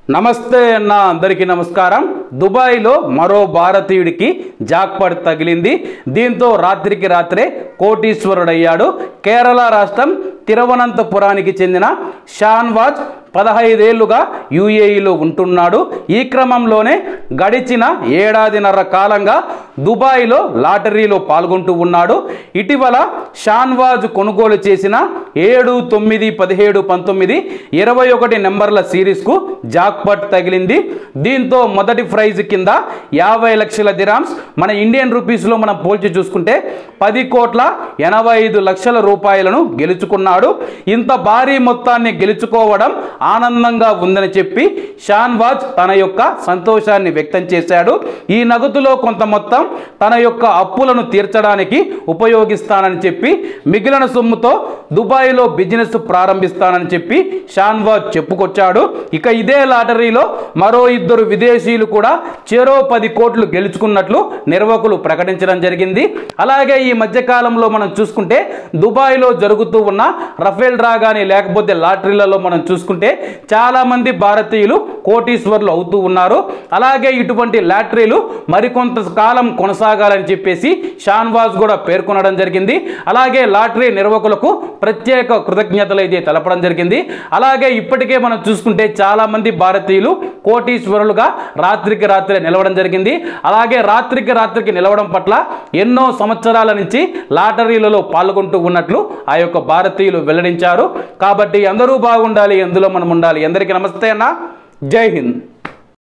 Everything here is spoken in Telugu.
నమస్తే అన్న అందరికీ నమస్కారం దుబాయ్లో మరో భారతీయుడికి జాక్పట్ తగిలింది దీంతో రాత్రికి రాత్రే కోటీశ్వరుడయ్యాడు కేరళ రాష్ట్రం తిరువనంతపురానికి చెందిన షాన్వాజ్ పదహైదేళ్లుగా యుఏఈలో ఉంటున్నాడు ఈ క్రమంలోనే గడిచిన ఏడాదిన్నర కాలంగా దుబాయ్లో లాటరీలో పాల్గొంటూ ఉన్నాడు ఇటీవల షాన్వాజ్ కొనుగోలు చేసిన ఏడు తొమ్మిది పదిహేడు పంతొమ్మిది ఇరవై ఒకటి నెంబర్ల సిరీస్కు జాక్పట్ తగిలింది దీంతో మొదటి ప్రైజ్ కింద యాభై లక్షల దిరామ్స్ మన ఇండియన్ రూపీస్లో మనం పోల్చి చూసుకుంటే పది కోట్ల ఎనభై ఐదు లక్షల రూపాయలను గెలుచుకున్నాడు ఇంత భారీ మొత్తాన్ని గెలుచుకోవడం ఆనందంగా ఉందని చెప్పి షాన్వాజ్ తన యొక్క సంతోషాన్ని వ్యక్తం చేశాడు ఈ నగదులో కొంత మొత్తం తన యొక్క అప్పులను తీర్చడానికి ఉపయోగిస్తానని చెప్పి మిగిలిన సొమ్ముతో దుబాయ్లో బిజినెస్ ప్రారంభిస్తానని చెప్పి షాన్వాజ్ చెప్పుకొచ్చాడు ఇక ఇదే లాటరీలో మరో ఇద్దరు విదేశీయులు కూడా చెరో పది కోట్లు గెలుచుకున్నట్లు నిర్వాహకులు ప్రకటించడం జరిగింది అలాగే ఈ మధ్యకాలంలో మనం చూసుకుంటే దుబాయ్లో జరుగుతూ ఉన్న రఫేల్ డ్రా కానీ లేకపోతే లాటరీలలో మనం చూసుకుంటే చాలా మంది భారతీయులు కోటీశ్వర్లు అవుతూ ఉన్నారు అలాగే ఇటువంటి లాటరీలు మరికొంత కాలం కొనసాగాలని చెప్పేసి షాన్వాజ్ కూడా పేర్కొనడం జరిగింది అలాగే లాటరీ నిర్వాహకులకు ప్రత్యేక కృతజ్ఞతలు అయితే తెలపడం జరిగింది అలాగే ఇప్పటికే మనం చూసుకుంటే చాలా మంది భారతీయులు కోటీశ్వరులుగా రాత్రికి రాత్రి నిలవడం జరిగింది అలాగే రాత్రికి రాత్రికి నిలవడం పట్ల ఎన్నో సంవత్సరాల నుంచి లాటరీలలో పాల్గొంటూ ఉన్నట్లు ఆ యొక్క భారతీయులు వెల్లడించారు కాబట్టి అందరూ బాగుండాలి ఎందులో మనం ఉండాలి అందరికీ నమస్తే అన్న జై హింద్